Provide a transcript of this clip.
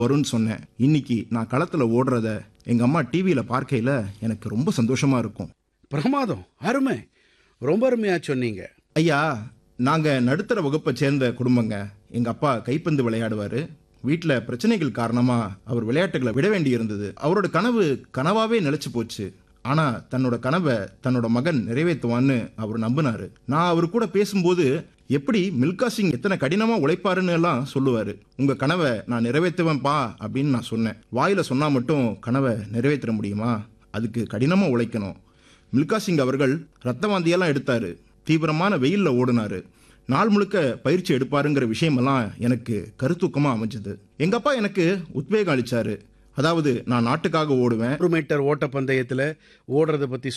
வரும்னு சொன்னேன் இன்னைக்கு நான் களத்துல ஓடுறத எங்க அம்மா டிவியில பார்க்கையில எனக்கு ரொம்ப சந்தோஷமா இருக்கும் பிரமாதம் அருமை ரொம்ப அருமையா சொன்னீங்க ஐயா நாங்க நடுத்தர வகுப்பை சேர்ந்த குடும்பங்க எங்க அப்பா கைப்பந்து விளையாடுவாரு வீட்டில் பிரச்சனைகள் காரணமா அவர் விளையாட்டுகளை விட வேண்டி இருந்தது அவரோட கனவு கனவாவே நிலைச்சு போச்சு ஆனா தன்னோட கனவை தன்னோட மகன் நிறைவேற்றுவான்னு அவர் நம்பினாரு நான் அவர் கூட பேசும்போது எப்படி மில்கா சிங் எத்தனை கடினமா உழைப்பாருன்னு எல்லாம் சொல்லுவாரு உங்க கனவை நான் நிறைவேற்றுவேன்ப்பா அப்படின்னு நான் சொன்னேன் வாயில சொன்னா மட்டும் கனவை நிறைவேற்ற முடியுமா அதுக்கு கடினமா உழைக்கணும் மில்கா சிங் அவர்கள் ரத்த வாந்தியெல்லாம் எடுத்தாரு தீவிரமான வெயில்ல ஓடினாரு நாள் முழுக்க பயிற்சி எடுப்பாருங்கிற விஷயமெல்லாம் எனக்கு கருத்தூக்கமா அமைஞ்சது எங்க அப்பா எனக்கு உத்வேகம் அளிச்சாரு அதாவது நான் நாட்டுக்காக ஓடுவேன் ஒரு மீட்டர் ஓட்டப்பந்தயத்துல ஓடுறத பத்தி